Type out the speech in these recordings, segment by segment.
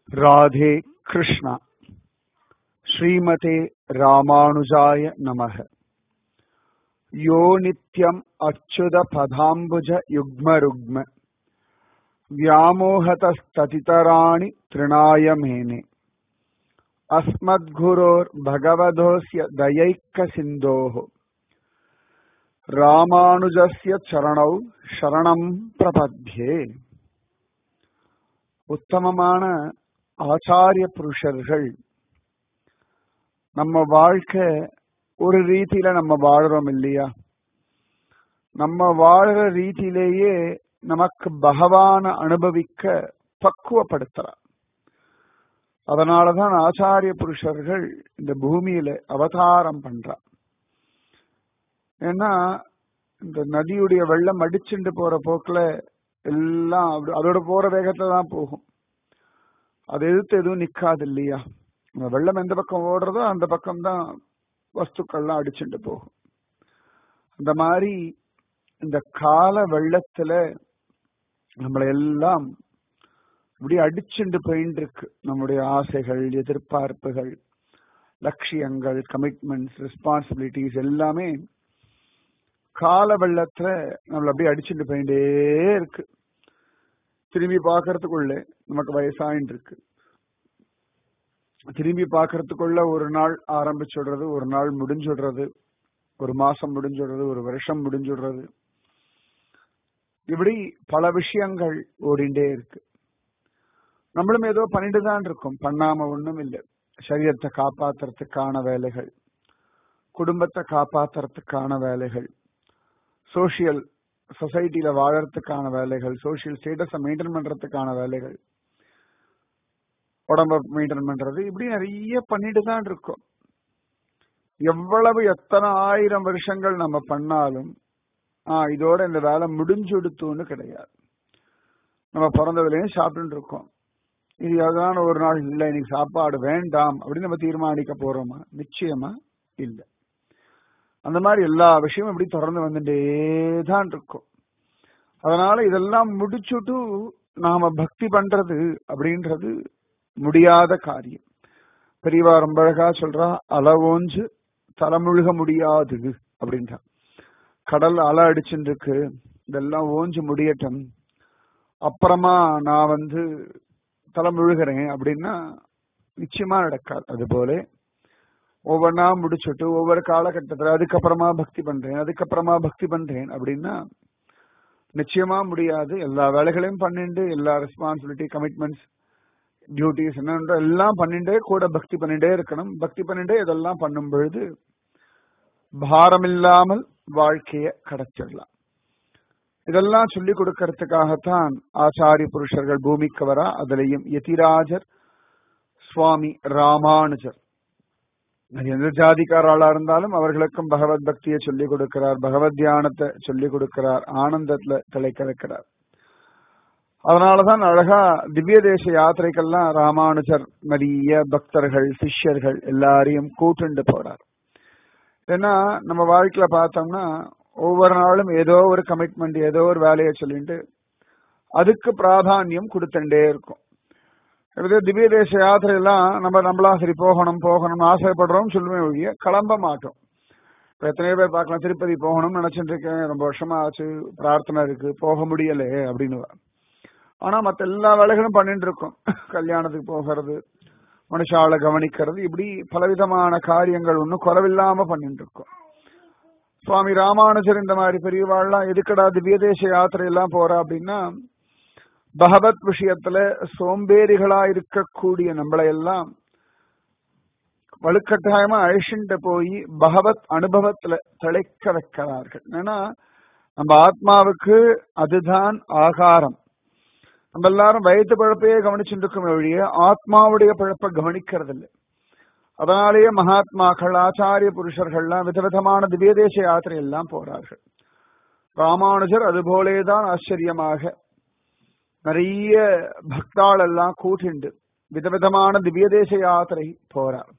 ராதே கிருஷ்ணா ஸ்ரீமதே ராமானுஜாய நமக யோ நித்யம் அச்சுத பதாம்புஜ யுக்ம ருக்ம व्यामोहतस्ततितराणि तृणाय मेने अस्मद्गुरोर्भगवधोऽस्य दयैकसिन्धोः ராமானுஜஸ்ய சரணௌ சரணம் பிரபத்யே உத்தமமான ஆச்சாரிய புருஷர்கள் நம்ம வாழ்க்கை ஒரு ரீதியில நம்ம வாழறோம் இல்லையா நம்ம வாழற ரீதியிலேயே நமக்கு பகவான அனுபவிக்க பக்குவப்படுத்துறார் அதனாலதான் ஆச்சாரிய புருஷர்கள் இந்த பூமியில அவதாரம் பண்றார் ஏன்னா இந்த நதியுடைய வெள்ளம் அடிச்சுட்டு போற போக்குல எல்லாம் அதோட போற வேகத்துல தான் போகும் அது எதிர்த்து எதுவும் நிக்காது இல்லையா இந்த வெள்ளம் எந்த பக்கம் ஓடுறதோ அந்த பக்கம் தான் வஸ்துக்கள்லாம் அடிச்சுட்டு போகும் அந்த மாதிரி இந்த கால வெள்ளத்துல நம்மளை எல்லாம் இப்படி அடிச்சுண்டு போயின்னு இருக்கு நம்முடைய ஆசைகள் எதிர்பார்ப்புகள் லட்சியங்கள் கமிட்மெண்ட்ஸ் ரெஸ்பான்சிபிலிட்டிஸ் எல்லாமே கால வெள்ளத்துல நம்மள அப்படியே அடிச்சுட்டு போயிட்டே இருக்கு திரும்பி பாக்குறதுக்குள்ள நமக்கு வயசாயின்னு இருக்கு திரும்பி பாக்குறதுக்குள்ள ஒரு நாள் ஆரம்பிச்சுடுறது ஒரு நாள் முடிஞ்சுடுறது ஒரு மாசம் முடிஞ்சுடுறது ஒரு வருஷம் முடிஞ்சுடுறது இப்படி பல விஷயங்கள் ஓடிண்டே இருக்கு நம்மளும் ஏதோ பண்ணிட்டு தான் இருக்கோம் பண்ணாம ஒண்ணும் இல்லை சரீரத்தை காப்பாத்துறதுக்கான வேலைகள் குடும்பத்தை காப்பாத்துறதுக்கான வேலைகள் சோசியல் சொசைட்டில வாழறதுக்கான வேலைகள் சோசியல் ஸ்டேட்டஸை மெயின்டைன் பண்றதுக்கான வேலைகள் உடம்ப மெயின்டைன் பண்றது இப்படி நிறைய பண்ணிட்டு தான் இருக்கோம் எவ்வளவு எத்தனை ஆயிரம் வருஷங்கள் நம்ம பண்ணாலும் ஆஹ் இதோட இந்த வேலை முடிஞ்சுடுத்துன்னு கிடையாது நம்ம பிறந்ததுலயும் சாப்பிட்டு இருக்கோம் இது ஏதான ஒரு நாள் இல்லை இன்னைக்கு சாப்பாடு வேண்டாம் அப்படின்னு நம்ம தீர்மானிக்க போறோமா நிச்சயமா இல்லை அந்த மாதிரி எல்லா விஷயமும் இப்படி தொடர்ந்து வந்துட்டே தான் இருக்கும் அதனால இதெல்லாம் முடிச்சுட்டு நாம பக்தி பண்றது அப்படின்றது முடியாத காரியம் பெரியவா ரொம்ப அழகா சொல்றா அளவோஞ்சு தலைமுழுக முடியாது அப்படின்றா கடல் அலை அடிச்சுட்டு இருக்கு இதெல்லாம் ஓஞ்சு முடியட்டும் அப்புறமா நான் வந்து தலைமுழுகிறேன் அப்படின்னா நிச்சயமா நடக்காது அது போல ஒவ்வொன்னா முடிச்சுட்டு ஒவ்வொரு காலகட்டத்தில் அதுக்கப்புறமா பக்தி பண்றேன் அதுக்கப்புறமா பக்தி பண்றேன் அப்படின்னா நிச்சயமா முடியாது எல்லா வேலைகளையும் பண்ணிட்டு எல்லா ரெஸ்பான்சிபிலிட்டி கமிட்மெண்ட்ஸ் டியூட்டிஸ் என்னன்ற எல்லாம் பண்ணிட்டே கூட பக்தி பண்ணிட்டே இருக்கணும் பக்தி பண்ணிட்டே இதெல்லாம் பண்ணும் பொழுது பாரமில்லாமல் வாழ்க்கைய கடத்திடலாம் இதெல்லாம் சொல்லிக் கொடுக்கறதுக்காகத்தான் ஆச்சாரிய புருஷர்கள் பூமிக்கு வரா அதுலயும் யதிராஜர் சுவாமி ராமானுஜர் எந்த ஜாதிக்காராளா இருந்தாலும் அவர்களுக்கும் பகவத் பக்தியை சொல்லிக் கொடுக்கிறார் பகவத் தியானத்தை சொல்லிக் கொடுக்கிறார் ஆனந்தத்துல திளைக்க வைக்கிறார் அதனாலதான் அழகா திவ்ய தேச யாத்திரைக்கெல்லாம் ராமானுஜர் நிறைய பக்தர்கள் சிஷ்யர்கள் எல்லாரையும் கூட்டுண்டு போறார் ஏன்னா நம்ம வாழ்க்கையில பார்த்தோம்னா ஒவ்வொரு நாளும் ஏதோ ஒரு கமிட்மெண்ட் ஏதோ ஒரு வேலையை சொல்லிட்டு அதுக்கு பிராதானியம் கொடுத்துட்டே இருக்கும் திவ்ய தேச யாத்திரை எல்லாம் நம்ம நம்மளா சரி போகணும் போகணும்னு ஆசைப்படுறோம் சொல்லுவேன் ஒழிய கிளம்ப மாட்டோம் இப்ப எத்தனையோ பேர் பார்க்கலாம் திருப்பதி போகணும்னு நினைச்சிட்டு இருக்கேன் ரொம்ப வருஷமா ஆச்சு பிரார்த்தனை இருக்கு போக முடியலே அப்படின்னு ஆனா மத்த எல்லா வேலைகளும் பண்ணிட்டு இருக்கோம் கல்யாணத்துக்கு போகிறது மனுஷால கவனிக்கிறது இப்படி பலவிதமான காரியங்கள் ஒன்றும் குறவில்லாம பண்ணிட்டு இருக்கோம் சுவாமி ராமானுஜர் இந்த மாதிரி பெரியவாள்லாம் எதுக்கடா திவ்யதேச யாத்திரை எல்லாம் போறா அப்படின்னா பகவத் விஷயத்துல சோம்பேறிகளா இருக்கக்கூடிய நம்மளை எல்லாம் வலுக்கட்டாயமா அழிச்சுட்டு போய் பகவத் அனுபவத்துல திளைக்க வைக்கிறார்கள் ஏன்னா நம்ம ஆத்மாவுக்கு அதுதான் ஆகாரம் நம்ம எல்லாரும் வயிற்று பழப்பையே கவனிச்சுட்டு இருக்கோம் ஒழிய ஆத்மாவுடைய பழப்பை கவனிக்கிறது இல்லை அதனாலேயே மகாத்மாக்கள் ஆச்சாரிய புருஷர்கள்லாம் விதவிதமான திவ்யதேச யாத்திரை எல்லாம் போறார்கள் ராமானுஜர் அதுபோலேதான் ஆச்சரியமாக நிறைய பக்தாள் எல்லாம் கூட்டிண்டு விதவிதமான திவ்யதேச யாத்திரை போறார்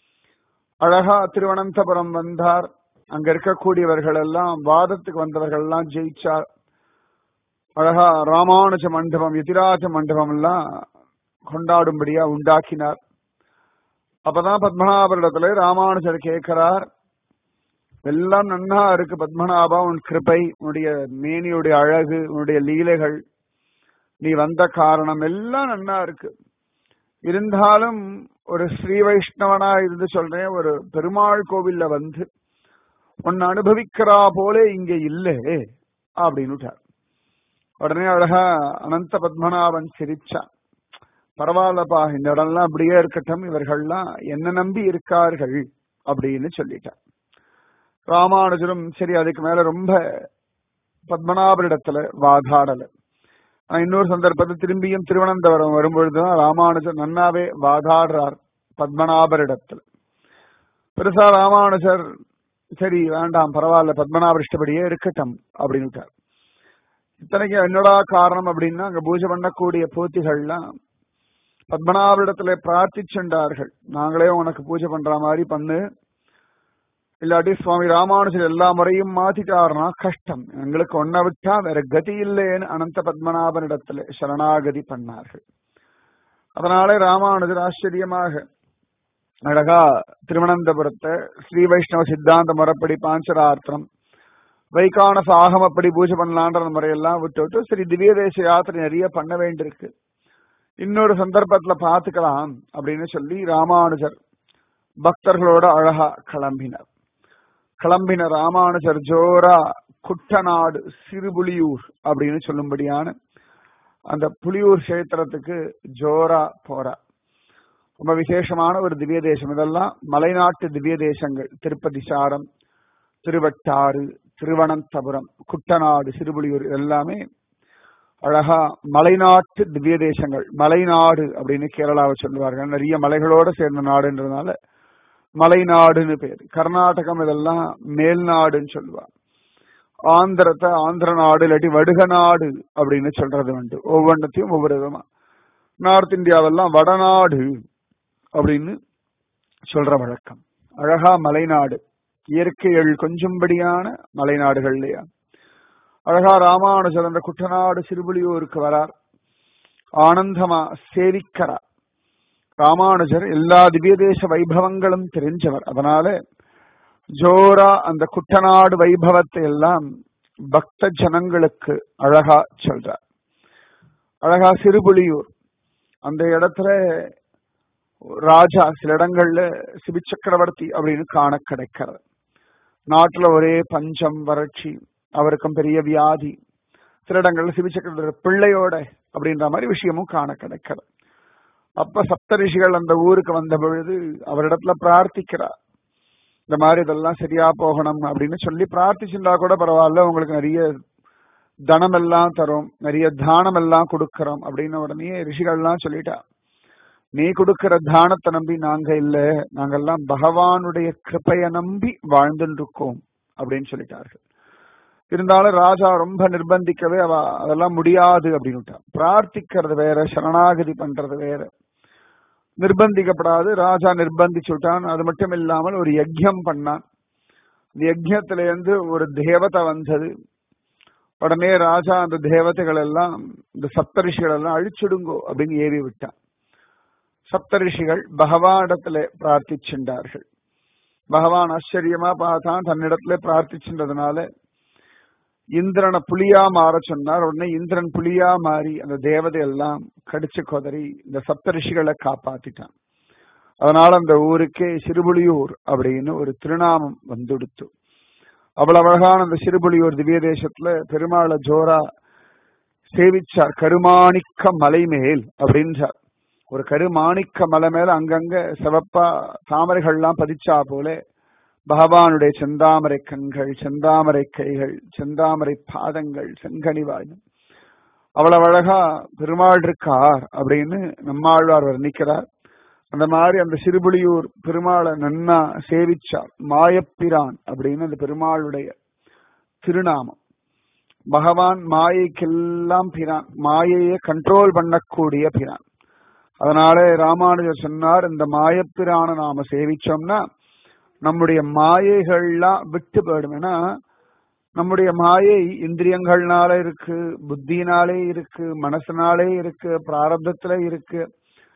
அழகா திருவனந்தபுரம் வந்தார் அங்க இருக்கக்கூடியவர்கள் எல்லாம் வாதத்துக்கு வந்தவர்கள் எல்லாம் ஜெயிச்சார் அழகா ராமானுஜ மண்டபம் எதிராஜ மண்டபம் எல்லாம் கொண்டாடும்படியா உண்டாக்கினார் அப்பதான் பத்மநாபரிடத்துல ராமானுஜர் கேட்கிறார் எல்லாம் நன்னா இருக்கு பத்மநாபா உன் கிருபை உன்னுடைய மேனியுடைய அழகு உன்னுடைய லீலைகள் நீ வந்த காரணம் எல்லாம் நன்னா இருக்கு இருந்தாலும் ஒரு ஸ்ரீ வைஷ்ணவனா இருந்து சொல்றேன் ஒரு பெருமாள் கோவில்ல வந்து உன்னை அனுபவிக்கிறா போல இங்க இல்லை அப்படின்னுட்டார் உடனே அழகா அனந்த பத்மநாபன் சிரிச்சான் பரவாயில்லப்பா இந்த இடம்லாம் அப்படியே இருக்கட்டும் இவர்கள்லாம் என்ன நம்பி இருக்கார்கள் அப்படின்னு சொல்லிட்டார் ராமானுஜரும் சரி அதுக்கு மேல ரொம்ப பத்மநாபரிடத்துல வாதாடல ஆனா இன்னொரு சந்தர்ப்பத்தில் திரும்பியும் திருவனந்தபுரம் வரும்பொழுதுதான் ராமானுஜர் நன்னாவே வாதாடுறார் பத்மநாபரிடத்துல பெருசா ராமானுஜர் சரி வேண்டாம் பரவாயில்ல பத்மநாபர் இஷ்டப்படியே இருக்கட்டும் அப்படின்னுட்டார் இத்தனைக்கு என்னடா காரணம் அப்படின்னா அங்க பூஜை பண்ணக்கூடிய பூத்திகள்லாம் பத்மநாபரிடத்துல பிரார்த்திச்சுண்டார்கள் நாங்களே உனக்கு பூஜை பண்ற மாதிரி பண்ணு இல்லாட்டி சுவாமி ராமானுஜர் எல்லா முறையும் மாத்திட்டாருனா கஷ்டம் எங்களுக்கு ஒன்ன விட்டா வேற கதி இல்லைன்னு அனந்த பத்மநாபனிடத்துல சரணாகதி பண்ணார்கள் அதனாலே ராமானுஜர் ஆச்சரியமாக அழகா திருவனந்தபுரத்தை ஸ்ரீ வைஷ்ணவ சித்தாந்த முறைப்படி பாஞ்சரார்த்தம் வைகானச ஆகமப்படி பூஜை பண்ணலான்ற முறையெல்லாம் விட்டு விட்டு சரி திவ்ய தேச யாத்திரை நிறைய பண்ண வேண்டியிருக்கு இன்னொரு சந்தர்ப்பத்துல பாத்துக்கலாம் அப்படின்னு சொல்லி ராமானுஜர் பக்தர்களோட அழகா கிளம்பினார் கிளம்பின ராமானுஜர் ஜோரா குட்டநாடு சிறுபுலியூர் அப்படின்னு சொல்லும்படியான அந்த புலியூர் கஷேத்திரத்துக்கு ஜோரா போறார் ரொம்ப விசேஷமான ஒரு திவ்ய தேசம் இதெல்லாம் மலைநாட்டு திவ்ய தேசங்கள் திருப்பதி சாரம் திருவட்டாறு திருவனந்தபுரம் குட்டநாடு சிறுபுலியூர் எல்லாமே அழகா மலைநாட்டு திவ்ய தேசங்கள் மலைநாடு அப்படின்னு கேரளாவை சொல்லுவார்கள் நிறைய மலைகளோட சேர்ந்த நாடுன்றதுனால மலைநாடுன்னு பேர் கர்நாடகம் இதெல்லாம் மேல்நாடுன்னு சொல்லுவாங்க ஆந்திரத்தை ஆந்திர நாடு இல்லாட்டி வடுக நாடு அப்படின்னு சொல்றது உண்டு ஒவ்வொன்றத்தையும் ஒவ்வொரு விதமா நார்த் இந்தியாவெல்லாம் வடநாடு அப்படின்னு சொல்ற வழக்கம் அழகா மலைநாடு இயற்கைகள் கொஞ்சம்படியான மலைநாடுகள் இல்லையா அழகா ராமானுஜர் அந்த குட்டநாடு சிறுபுலியூருக்கு வரார் ஆனந்தமா சேவிக்கிறார் ராமானுஜர் எல்லா திவ்ய தேச வைபவங்களும் தெரிஞ்சவர் அதனால ஜோரா அந்த குட்டநாடு வைபவத்தை எல்லாம் பக்த ஜனங்களுக்கு அழகா சொல்றார் அழகா சிறுபுலியூர் அந்த இடத்துல ராஜா சில இடங்கள்ல சிபி சக்கரவர்த்தி அப்படின்னு காண கிடைக்கிறது நாட்டுல ஒரே பஞ்சம் வறட்சி அவருக்கும் பெரிய வியாதி சில இடங்கள்ல சிபி சக்கரவர்த்தி பிள்ளையோட அப்படின்ற மாதிரி விஷயமும் காண கிடைக்கிறது அப்ப சப்தரிஷிகள் அந்த ஊருக்கு வந்த பொழுது அவரிடத்துல பிரார்த்திக்கிறார் இந்த மாதிரி இதெல்லாம் சரியா போகணும் அப்படின்னு சொல்லி பிரார்த்திச்சுட்டா கூட பரவாயில்ல உங்களுக்கு நிறைய தனம் எல்லாம் தரும் நிறைய தானம் எல்லாம் கொடுக்கறோம் அப்படின்னு உடனே ரிஷிகள்லாம் சொல்லிட்டா நீ கொடுக்கிற தானத்தை நம்பி நாங்க இல்ல நாங்கெல்லாம் பகவானுடைய கிருப்பைய நம்பி வாழ்ந்துட்டு இருக்கோம் அப்படின்னு சொல்லிட்டார்கள் இருந்தாலும் ராஜா ரொம்ப நிர்பந்திக்கவே அவ அதெல்லாம் முடியாது அப்படின்னு பிரார்த்திக்கிறது வேற சரணாகதி பண்றது வேற நிர்பந்திக்கப்படாது ராஜா நிர்பந்திச்சுட்டான் அது மட்டும் இல்லாமல் ஒரு யஜ்யம் பண்ணான் இந்த யஜ்யத்துல இருந்து ஒரு தேவதை வந்தது உடனே ராஜா அந்த தேவதைகள் எல்லாம் இந்த சப்தரிஷிகள் எல்லாம் அழிச்சுடுங்கோ அப்படின்னு ஏவி விட்டான் சப்தரிஷிகள் பகவானிடத்துல பிரார்த்திச்சுண்டார்கள் பகவான் ஆச்சரியமா பார்த்தான் தன்னிடத்துல பிரார்த்திச்சுன்றதுனால இந்திரனை புலியா மாற சொன்னார் உடனே இந்திரன் புலியா மாறி அந்த தேவதை எல்லாம் கடிச்சு கொதறி இந்த சப்தரிஷிகளை காப்பாத்திட்டான் அதனால அந்த ஊருக்கே சிறுபுலியூர் அப்படின்னு ஒரு திருநாமம் வந்துடுத்து அவ்வளவு அழகான அந்த சிறுபுலியூர் திவ்ய தேசத்துல பெருமாளை ஜோரா சேவிச்சார் கருமாணிக்க மலை மேல் அப்படின்றார் ஒரு கருமாணிக்க மலை மேல அங்கங்க சிவப்பா தாமரைகள்லாம் பதிச்சா போல பகவானுடைய செந்தாமரை கண்கள் செந்தாமரை கைகள் செந்தாமரை பாதங்கள் செங்கனிவாய் அவ்வளவு அழகா பெருமாள் இருக்கார் அப்படின்னு நம்மாழ்வார் வர்ணிக்கிறார் அந்த மாதிரி அந்த சிறுபுலியூர் பெருமாளை நன்னா சேவிச்சார் மாயப்பிரான் அப்படின்னு அந்த பெருமாளுடைய திருநாமம் பகவான் மாயைக்கெல்லாம் பிரான் மாயையை கண்ட்ரோல் பண்ணக்கூடிய பிரான் அதனால ராமானுஜர் சொன்னார் இந்த மாயப்பிரான நாம சேவிச்சோம்னா நம்முடைய மாயைகள்லாம் விட்டு போயிடும் ஏன்னா நம்முடைய மாயை இந்திரியங்கள்னால இருக்கு புத்தினாலே இருக்கு மனசுனாலே இருக்கு பிராரப்தத்துல இருக்கு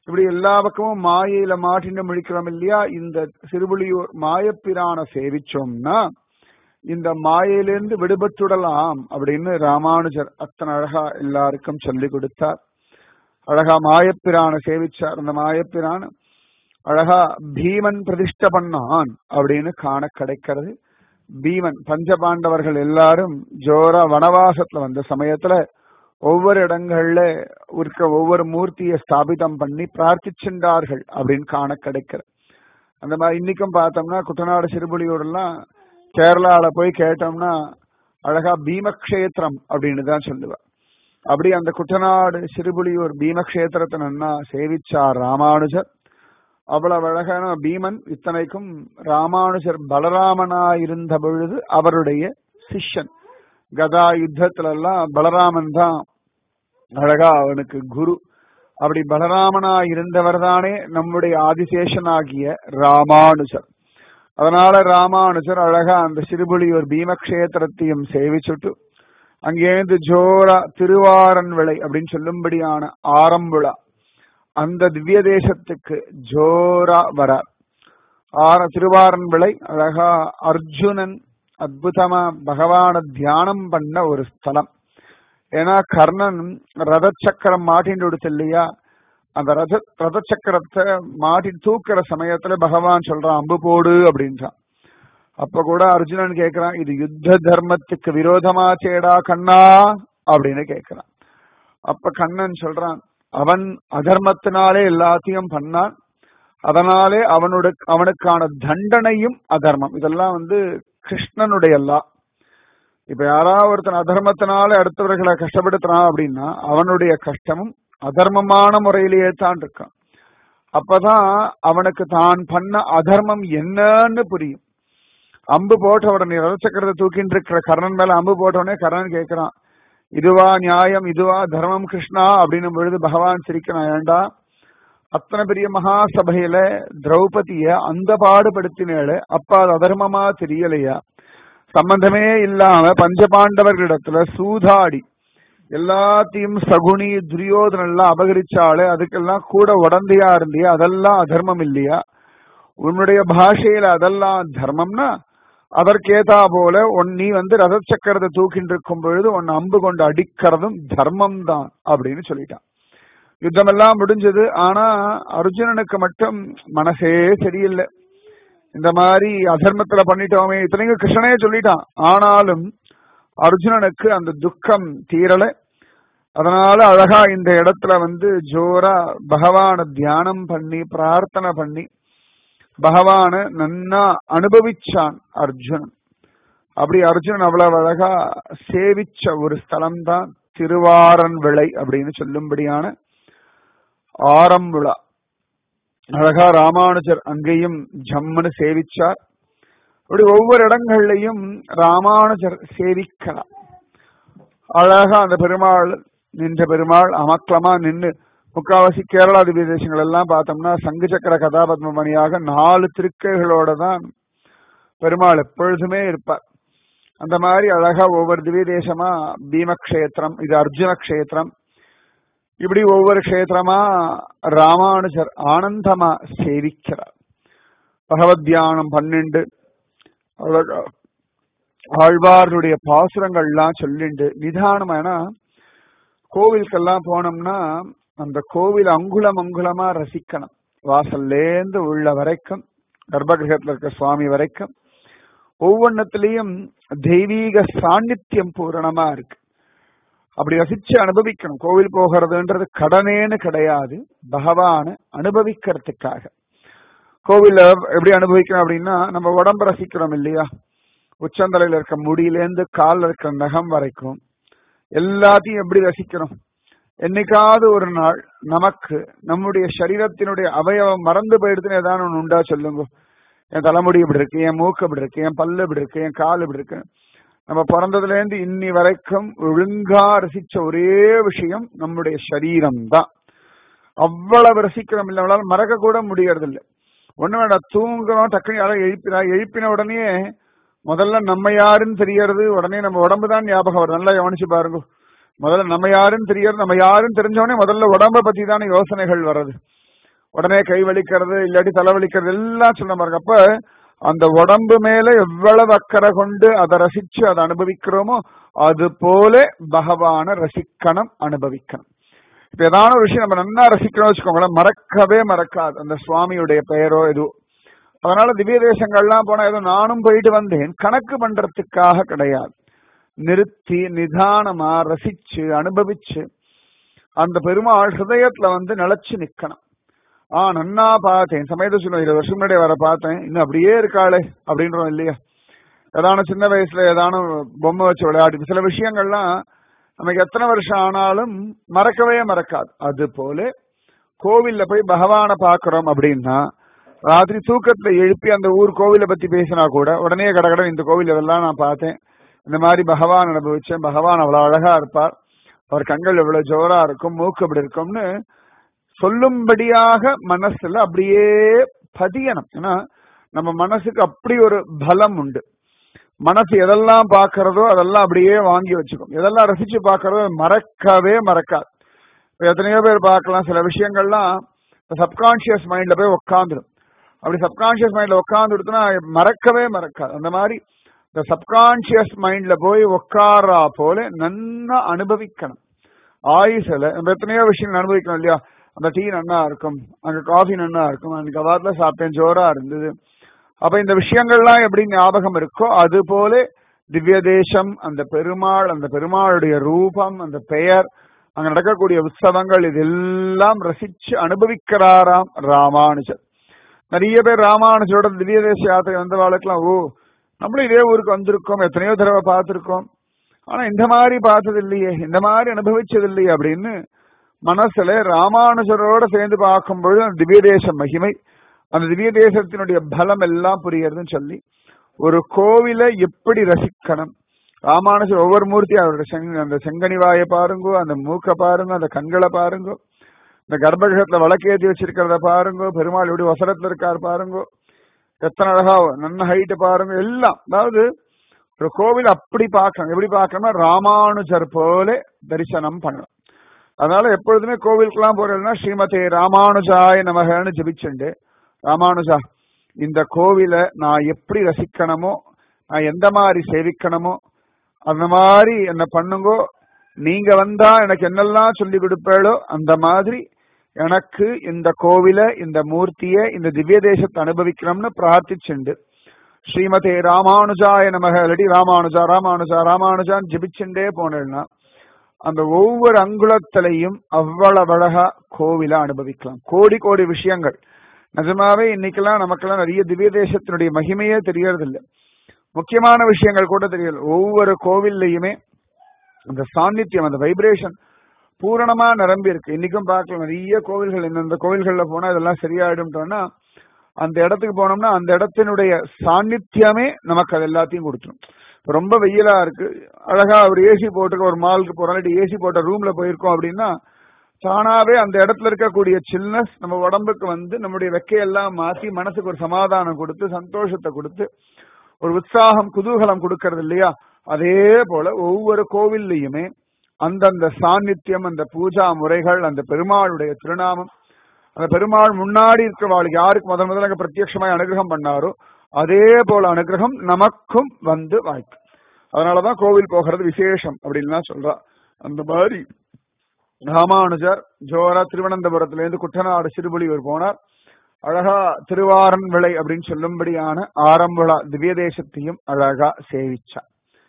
இப்படி எல்லா பக்கமும் மாயையில மாட்டின்னு முழிக்கிறோம் இல்லையா இந்த சிறுபுலியூர் மாயப்பிரான சேவிச்சோம்னா இந்த மாயையிலிருந்து விடுபட்டுடலாம் அப்படின்னு ராமானுஜர் அத்தனை அழகா எல்லாருக்கும் சொல்லி கொடுத்தார் அழகா மாயப்பிரான சேவிச்சார் அந்த மாயப்பிரான அழகா பீமன் பிரதிஷ்ட பண்ணான் அப்படின்னு காண கிடைக்கிறது பீமன் பஞ்சபாண்டவர்கள் எல்லாரும் ஜோரா வனவாசத்துல வந்த சமயத்துல ஒவ்வொரு இடங்கள்ல இருக்க ஒவ்வொரு மூர்த்தியை ஸ்தாபிதம் பண்ணி பிரார்த்திச்சுண்டார்கள் அப்படின்னு காண கிடைக்கிறது அந்த மாதிரி இன்னைக்கும் பார்த்தோம்னா குட்டநாடு சிறுபுலியூர்லாம் கேரளால போய் கேட்டோம்னா அழகா பீமக்ஷேத்திரம் அப்படின்னு தான் சொல்லுவா அப்படி அந்த குட்டநாடு சிறுபுலியூர் பீமக்ஷேத்திரத்தை நன்னா சேவிச்சார் ராமானுஜர் அவ்வளவு அழகான பீமன் இத்தனைக்கும் ராமானுஜர் பலராமனா இருந்த பொழுது அவருடைய சிஷ்யன் கதா யுத்தத்துல எல்லாம் பலராமன் தான் அழகா அவனுக்கு குரு அப்படி பலராமனா இருந்தவர் தானே நம்முடைய ஆதிசேஷனாகிய ராமானுஜர் அதனால ராமானுஜர் அழகா அந்த சிறுபுலியூர் பீமக்ஷேத்திரத்தையும் சேவிச்சுட்டு அங்கேருந்து ஜோரா திருவாரன் விளை அப்படின்னு சொல்லும்படியான ஆரம்புழா அந்த திவ்ய தேசத்துக்கு ஜோரா வரார் ஆர திருவாரன் விளை அழகா அர்ஜுனன் அற்புதமா பகவான தியானம் பண்ண ஒரு ஸ்தலம் ஏன்னா கர்ணன் ரத சக்கரம் மாட்டின்னு கொடுத்து இல்லையா அந்த ரத ரத சக்கரத்தை மாட்டி தூக்குற சமயத்துல பகவான் சொல்றான் அம்பு போடு அப்படின்றான் அப்ப கூட அர்ஜுனன் கேக்குறான் இது யுத்த தர்மத்துக்கு விரோதமா சேடா கண்ணா அப்படின்னு கேக்குறான் அப்ப கண்ணன் சொல்றான் அவன் அதர்மத்தினாலே எல்லாத்தையும் பண்ணான் அதனாலே அவனோட அவனுக்கான தண்டனையும் அதர்மம் இதெல்லாம் வந்து கிருஷ்ணனுடைய எல்லாம் இப்ப யாராவது ஒருத்தன் அதர்மத்தினால அடுத்தவர்களை கஷ்டப்படுத்துறான் அப்படின்னா அவனுடைய கஷ்டமும் அதர்மமான முறையிலேயே தான் இருக்கான் அப்பதான் அவனுக்கு தான் பண்ண அதர்மம் என்னன்னு புரியும் அம்பு போட்ட உடனே ரதச்சக்கரத்தை தூக்கிட்டு இருக்கிற கர்ணன் மேல அம்பு போட்ட உடனே கர்ணன் கேட்கிறான் இதுவா நியாயம் இதுவா தர்மம் கிருஷ்ணா அப்படின்னும் பொழுது பகவான் சிரிக்கிறான் ஏண்டா அத்தனை பெரிய மகா சபையில திரௌபதிய அந்த பாடுபடுத்தினேளு அப்ப அது அதர்மமா தெரியலையா சம்பந்தமே இல்லாம பஞ்சபாண்டவர்களிடத்துல சூதாடி எல்லாத்தையும் சகுனி துரியோதனன் எல்லாம் அபகரிச்சாலே அதுக்கெல்லாம் கூட உடந்தையா இருந்தியா அதெல்லாம் அதர்மம் இல்லையா உன்னுடைய பாஷையில அதெல்லாம் தர்மம்னா அதற்கேதா போல உன் நீ வந்து ரத சக்கரத்தை தூக்கிட்டு இருக்கும் பொழுது உன் அம்பு கொண்டு அடிக்கிறதும் தர்மம் தான் அப்படின்னு சொல்லிட்டான் யுத்தம் எல்லாம் முடிஞ்சது ஆனா அர்ஜுனனுக்கு மட்டும் மனசே சரியில்லை இந்த மாதிரி அதர்மத்துல பண்ணிட்டோமே இத்தனைக்கும் கிருஷ்ணனே சொல்லிட்டான் ஆனாலும் அர்ஜுனனுக்கு அந்த துக்கம் தீரல அதனால அழகா இந்த இடத்துல வந்து ஜோரா பகவான தியானம் பண்ணி பிரார்த்தனை பண்ணி பகவான நன்னா அனுபவிச்சான் அர்ஜுனன் அப்படி அர்ஜுனன் அவ்வளவு அழகா சேவிச்ச ஒரு ஸ்தலம் தான் திருவாரன் விளை அப்படின்னு சொல்லும்படியான ஆரம்புழா அழகா ராமானுஜர் அங்கேயும் ஜம்முன்னு சேவிச்சார் அப்படி ஒவ்வொரு இடங்கள்லையும் ராமானுஜர் சேவிக்கலாம் அழகா அந்த பெருமாள் நின்ற பெருமாள் அமக்கலமா நின்று முக்காவாசி கேரளா திவ்ய தேசங்கள் எல்லாம் பார்த்தோம்னா சங்கு சக்கர கதாபத்மமணியாக நாலு திருக்கைகளோட தான் பெருமாள் எப்பொழுதுமே இருப்பார் அந்த மாதிரி அழகா ஒவ்வொரு திவ்ய தேசமா பீமக்ஷேத்திரம் இது அர்ஜுன க்ஷேத்திரம் இப்படி ஒவ்வொரு க்ஷேத்திரமா ராமானுஜர் ஆனந்தமா சேவிக்கிறார் பகவத் தியானம் பன்னெண்டு அழகா ஆழ்வார்களுடைய பாசுரங்கள்லாம் சொல்லிண்டு நிதானமா ஏன்னா கோவிலுக்கெல்லாம் போனோம்னா அந்த கோவில் அங்குலம் அங்குலமா ரசிக்கணும் வாசல்லேந்து உள்ள வரைக்கும் கர்ப்பகிரகத்துல இருக்க சுவாமி வரைக்கும் ஒவ்வொன்னத்திலையும் தெய்வீக சாநித்தியம் பூரணமா இருக்கு அப்படி ரசிச்சு அனுபவிக்கணும் கோவில் போகிறதுன்றது கடனேன்னு கிடையாது பகவான அனுபவிக்கிறதுக்காக கோவில்ல எப்படி அனுபவிக்கணும் அப்படின்னா நம்ம உடம்ப ரசிக்கிறோம் இல்லையா உச்சந்தலையில இருக்க முடியிலேருந்து காலில் இருக்கிற நகம் வரைக்கும் எல்லாத்தையும் எப்படி ரசிக்கிறோம் என்னைக்காவது ஒரு நாள் நமக்கு நம்முடைய சரீரத்தினுடைய அவயவம் மறந்து போயிடுதுன்னு ஏதாவது ஒன்று உண்டா சொல்லுங்க என் தலைமுடி இப்படி இருக்கு என் மூக்கு இப்படி இருக்கு என் பல்லு இப்படி இருக்கு என் கால் இப்படி இருக்கு நம்ம பிறந்ததுல இருந்து இன்னி வரைக்கும் ஒழுங்கா ரசிச்ச ஒரே விஷயம் நம்முடைய சரீரம் தான் அவ்வளவு ரசிக்கிறோம் இல்லை நம்மளால மறக்க கூட முடியறது இல்லை ஒண்ணு வேண்டாம் தூங்குறோம் டக்குனு யாரோ எழுப்பினா எழுப்பின உடனே முதல்ல நம்ம யாருன்னு தெரியறது உடனே நம்ம உடம்பு தான் ஞாபகம் வரும் நல்லா கவனிச்சு பாருங்க முதல்ல நம்ம யாருன்னு தெரியறது நம்ம யாருன்னு தெரிஞ்ச உடனே முதல்ல உடம்ப பத்தி தானே யோசனைகள் வர்றது உடனே கை வலிக்கிறது இல்லாட்டி தலைவலிக்கிறது எல்லாம் சொல்ல பாருங்க அப்ப அந்த உடம்பு மேல எவ்வளவு அக்கறை கொண்டு அதை ரசிச்சு அதை அனுபவிக்கிறோமோ அது போல பகவான ரசிக்கணும் அனுபவிக்கணும் இப்ப ஏதாவது ஒரு விஷயம் நம்ம நல்லா ரசிக்கணும் வச்சுக்கோங்களேன் மறக்கவே மறக்காது அந்த சுவாமியுடைய பெயரோ எதுவோ அதனால திவ்ய தேசங்கள்லாம் போனா ஏதோ நானும் போயிட்டு வந்தேன் கணக்கு பண்றதுக்காக கிடையாது நிறுத்தி நிதானமா ரசிச்சு அனுபவிச்சு அந்த பெருமாள் ஹிருதயத்துல வந்து நிலைச்சு நிக்கணும் ஆ நன்னா பார்த்தேன் சமயத்தை சொல்லுவேன் இருபது வருஷம் முன்னாடி வர பார்த்தேன் இன்னும் அப்படியே இருக்காளே அப்படின்றோம் இல்லையா ஏதான சின்ன வயசுல ஏதான பொம்மை வச்சு விளையாடி சில விஷயங்கள்லாம் நமக்கு எத்தனை வருஷம் ஆனாலும் மறக்கவே மறக்காது அது போல கோவில்ல போய் பகவானை பாக்குறோம் அப்படின்னா ராத்திரி தூக்கத்துல எழுப்பி அந்த ஊர் கோவிலை பத்தி பேசினா கூட உடனே கடகட இந்த கோவில் இதெல்லாம் நான் பார்த்தேன் இந்த மாதிரி பகவான் அனுபவிச்சேன் பகவான் அவ்வளவு அழகா இருப்பார் அவர் கண்கள் எவ்வளவு ஜோரா இருக்கும் மூக்கு அப்படி இருக்கும்னு சொல்லும்படியாக மனசுல அப்படியே பதியணும் ஏன்னா நம்ம மனசுக்கு அப்படி ஒரு பலம் உண்டு மனசு எதெல்லாம் பாக்குறதோ அதெல்லாம் அப்படியே வாங்கி வச்சுக்கும் எதெல்லாம் ரசிச்சு பாக்குறதோ மறக்கவே மறக்காது எத்தனையோ பேர் பார்க்கலாம் சில விஷயங்கள்லாம் சப்கான்சியஸ் மைண்ட்ல போய் உட்காந்துடும் அப்படி சப்கான்சியஸ் மைண்ட்ல உட்காந்துடுத்துனா மறக்கவே மறக்காது அந்த மாதிரி இந்த சப்கான்சியஸ் மைண்ட்ல போய் உட்காரா போல நன்னா அனுபவிக்கணும் ஆயுசில நம்ம எத்தனையோ விஷயங்கள் அனுபவிக்கணும் இல்லையா அந்த டீ நன்னா இருக்கும் அங்க காஃபி நன்னா இருக்கும் அன்னைக்கு அவாத்துல சாப்பிட்டேன் ஜோரா இருந்தது அப்ப இந்த விஷயங்கள்லாம் எப்படி ஞாபகம் இருக்கோ அது போல திவ்ய தேசம் அந்த பெருமாள் அந்த பெருமாளுடைய ரூபம் அந்த பெயர் அங்க நடக்கக்கூடிய உற்சவங்கள் இதெல்லாம் ரசிச்சு அனுபவிக்கிறாராம் ராமானுஜர் நிறைய பேர் ராமானுஜரோட திவ்ய தேச யாத்திரை வந்த வாழ்க்கெல்லாம் ஓ நம்மளும் இதே ஊருக்கு வந்திருக்கோம் எத்தனையோ தடவை பார்த்திருக்கோம் ஆனா இந்த மாதிரி பார்த்தது இல்லையே இந்த மாதிரி அனுபவிச்சது இல்லையே அப்படின்னு மனசுல ராமானுஜரோட சேர்ந்து பார்க்கும்பொழுது அந்த திவ்ய தேச மகிமை அந்த திவ்ய தேசத்தினுடைய பலம் எல்லாம் புரியறதுன்னு சொல்லி ஒரு கோவிலை எப்படி ரசிக்கணும் ராமானுஜர் ஒவ்வொரு மூர்த்தி அவருடைய செங்க அந்த செங்கனிவாயை பாருங்கோ அந்த மூக்க பாருங்க அந்த கண்களை பாருங்கோ இந்த கர்ப்பகிரகத்துல வழக்கேற்றி வச்சிருக்கிறத பாருங்கோ பெருமாள் எப்படி வசரத்துல இருக்கார் பாருங்கோ எத்தனை அழகா நல்ல ஹைட் பாருங்க எல்லாம் அதாவது ஒரு கோவில் அப்படி பார்க்கணும் எப்படி பார்க்கணும்னா ராமானுஜர் போல தரிசனம் பண்ணணும் அதனால எப்பொழுதுமே கோவிலுக்கெல்லாம் போறதுன்னா ஸ்ரீமதி ராமானுஜாய நமகன்னு ஜபிச்சுண்டு ராமானுஜா இந்த கோவிலை நான் எப்படி ரசிக்கணுமோ நான் எந்த மாதிரி சேவிக்கணுமோ அந்த மாதிரி என்ன பண்ணுங்கோ நீங்க வந்தா எனக்கு என்னெல்லாம் சொல்லி கொடுப்பேளோ அந்த மாதிரி எனக்கு இந்த கோவில இந்த மூர்த்திய இந்த திவ்ய தேசத்தை அனுபவிக்கணும்னு பிரார்த்திச்சுண்டு ஸ்ரீமதே ராமானுஜாய நமக இல்லாட்டி ராமானுஜா ராமானுஜா ராமானுஜான்னு ஜபிச்சுண்டே போனேன்னா அந்த ஒவ்வொரு அங்குலத்திலையும் அவ்வளவு அழகா கோவில அனுபவிக்கலாம் கோடி கோடி விஷயங்கள் நிஜமாவே இன்னைக்கெல்லாம் நமக்கெல்லாம் நிறைய திவ்ய தேசத்தினுடைய மகிமையே தெரியறதில்லை முக்கியமான விஷயங்கள் கூட தெரியல ஒவ்வொரு கோவில்லையுமே அந்த சாநித்தியம் அந்த வைப்ரேஷன் பூரணமா நிரம்பி இருக்கு இன்னைக்கும் பார்க்கலாம் நிறைய கோவில்கள் இந்தந்த கோவில்கள்ல போனா இதெல்லாம் சரியாயிடும்ட்டோம்னா அந்த இடத்துக்கு போனோம்னா அந்த இடத்தினுடைய சாநித்தியமே நமக்கு அது எல்லாத்தையும் கொடுத்துரும் ரொம்ப வெயிலா இருக்கு அழகா ஒரு ஏசி போட்டுக்க ஒரு மாலுக்கு போறோம் இல்லாட்டி ஏசி போட்ட ரூம்ல போயிருக்கோம் அப்படின்னா தானாவே அந்த இடத்துல இருக்கக்கூடிய சில்னஸ் நம்ம உடம்புக்கு வந்து நம்முடைய வெக்கையெல்லாம் மாத்தி மனசுக்கு ஒரு சமாதானம் கொடுத்து சந்தோஷத்தை கொடுத்து ஒரு உற்சாகம் குதூகலம் கொடுக்கறது இல்லையா அதே போல ஒவ்வொரு கோவில்லையுமே அந்தந்த சாநித்தியம் அந்த பூஜா முறைகள் அந்த பெருமாளுடைய திருநாமம் அந்த பெருமாள் முன்னாடி இருக்கிறவாளுக்கு யாருக்கு முதல் முதல்ல பிரத்யட்சமாய் அனுகிரகம் பண்ணாரோ அதே போல அனுகிரகம் நமக்கும் வந்து வாய்க்கும் அதனாலதான் கோவில் போகிறது விசேஷம் அப்படின்னு சொல்றா அந்த மாதிரி ராமானுஜர் ஜோரா திருவனந்தபுரத்துல இருந்து குட்டநாடு சிறுபுலியூர் போனார் அழகா திருவாரன் விளை அப்படின்னு சொல்லும்படியான ஆரம்புழா திவ்ய தேசத்தையும் அழகா சேவிச்சார்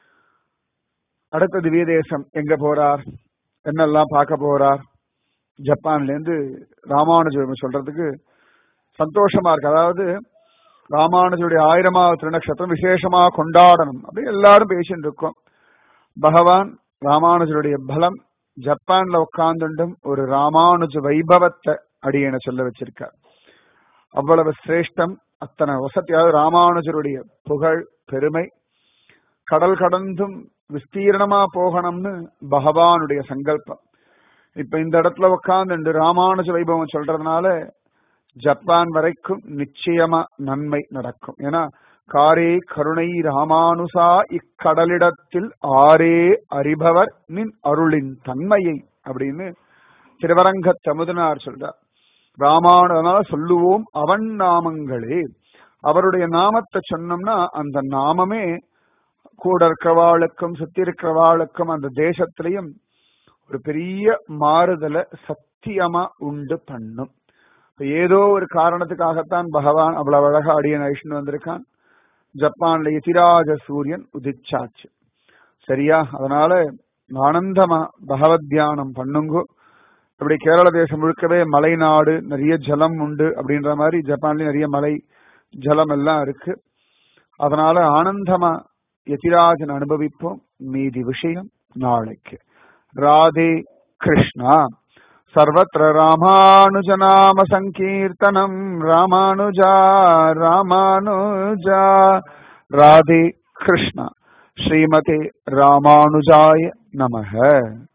அடுத்த திவ்ய தேசம் எங்க போறார் என்னெல்லாம் பார்க்க போறார் ஜப்பான்ல இருந்து ராமானுஜர் சொல்றதுக்கு சந்தோஷமா இருக்கு அதாவது ராமானுஜருடைய ஆயிரமாவது திருநக்ஷத்திரம் விசேஷமா கொண்டாடணும் அப்படி எல்லாரும் பேசிட்டு இருக்கோம் பகவான் ராமானுஜருடைய பலம் ஜப்பான்ல உட்கார்ந்துண்டும் ஒரு ராமானுஜ வைபவத்தை அடியனை சொல்ல வச்சிருக்கார் அவ்வளவு சிரேஷ்டம் அத்தனை வசதியாவது ராமானுஜருடைய புகழ் பெருமை கடல் கடந்தும் விஸ்தீரணமா போகணும்னு பகவானுடைய சங்கல்பம் இப்ப இந்த இடத்துல உட்கார்ந்து ராமானுஜ வைபவம் சொல்றதுனால ஜப்பான் வரைக்கும் நிச்சயமா நன்மை நடக்கும் ஏன்னா காரே கருணை ராமானுசா இக்கடலிடத்தில் ஆரே அறிபவர் நின் அருளின் தன்மையை அப்படின்னு திருவரங்க தமுதனார் சொல்றார் ராமானு அதனால சொல்லுவோம் அவன் நாமங்களே அவருடைய நாமத்தை சொன்னோம்னா அந்த நாமமே கூட இருக்கிறவாளுக்கும் சுத்தி இருக்கிறவாளுக்கும் அந்த தேசத்திலையும் ஒரு பெரிய மாறுதலை சத்தியமா உண்டு பண்ணும் இப்ப ஏதோ ஒரு காரணத்துக்காகத்தான் பகவான் அவ்வளவு அழகா அடியன் ஐஷ்ணு வந்திருக்கான் ஜப்பான்ல எதிராஜ சூரியன் உதிச்சாச்சு சரியா அதனால ஆனந்தமா பகவத் தியானம் பண்ணுங்கோ இப்படி கேரள தேசம் முழுக்கவே மலை நாடு நிறைய ஜலம் உண்டு அப்படின்ற மாதிரி ஜப்பான்லயும் நிறைய மலை ஜலம் எல்லாம் இருக்கு அதனால ஆனந்தமா எதிராஜன் அனுபவிப்போம் மீதி விஷயம் நாளைக்கு ராதே கிருஷ்ணா सर्वत्र रामानुजनाम सङ्कीर्तनम् रामानुजा रामानुजा राधे कृष्ण श्रीमते रामानुजाय नमः